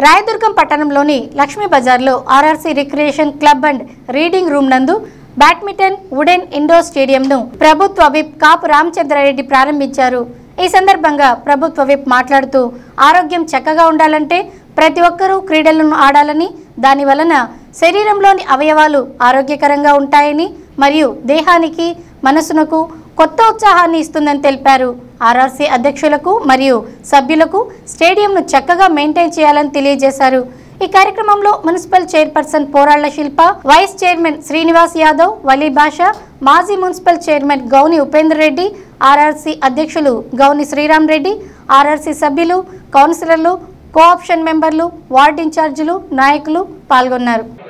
రాయదుర్గం పట్టణంలోని లక్ష్మీ బజార్లో RRC recreation club and reading room నందు బ్యాడ్మింటన్ వుడెన్ ఇండోర్ స్టేడియంను ప్రభుత్వ విప్ కాపు రామచంద్రారెడ్డి ప్రారంభించారు ఈ సందర్భంగా ప్రభుత్వ విప్ మాట్లాడుతూ ఆరోగ్యం చక్కగా ఉండాలంటే ప్రతి ఒక్కరూ క్రీడలను ఆడాలని దాని వలన శరీరంలోని అవయవాలు ఆరోగ్యకరంగా ఉంటాయని మరియు దేహానికి మనసునకు కొత్త ఉత్సాహాన్ని ఇస్తుందని తెలిపారు ఆర్ఆర్సీ అధ్యక్షులకు మరియు సభ్యులకు స్టేడియంను చక్కగా మెయింటైన్ చేయాలని తెలియజేశారు ఈ కార్యక్రమంలో municipal chairperson Poralla Shilpa vice chairman Srinivas Yadav Vali Basha మాజీ municipal chairman Gouni Upender Reddy RRC అధ్యక్షులు గౌని శ్రీరామ్ రెడ్డి ఆర్ఆర్సీ సభ్యులు కౌన్సిలర్లు కోఆప్షన్ మెంబర్లు వార్డు ఇన్ఛార్జీలు నాయకులు పాల్గొన్నారు